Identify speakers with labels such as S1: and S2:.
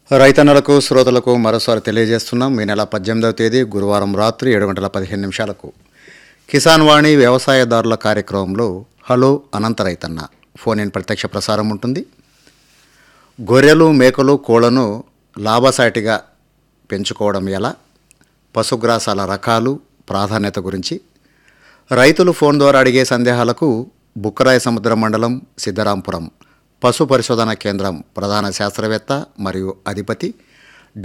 S1: రైతన్నలకు శ్రోతలకు మరోసారి తెలియజేస్తున్నాం ఈ నెల పద్దెనిమిదవ తేదీ గురువారం రాత్రి ఏడు గంటల పదిహేను నిమిషాలకు కిసాన్ వాణి వ్యవసాయదారుల కార్యక్రమంలో హలో అనంత రైతన్న ఫోన్ ఇన్ ప్రత్యక్ష ప్రసారం ఉంటుంది గొర్రెలు మేకలు కోళ్లను లాభసాటిగా పెంచుకోవడం ఎలా పశుగ్రాసాల రకాలు ప్రాధాన్యత గురించి రైతులు ఫోన్ ద్వారా అడిగే సందేహాలకు బుక్కరాయ సముద్ర మండలం సిద్ధరాంపురం పశు పరిశోధన కేంద్రం ప్రధాన శాస్త్రవేత్త మరియు అధిపతి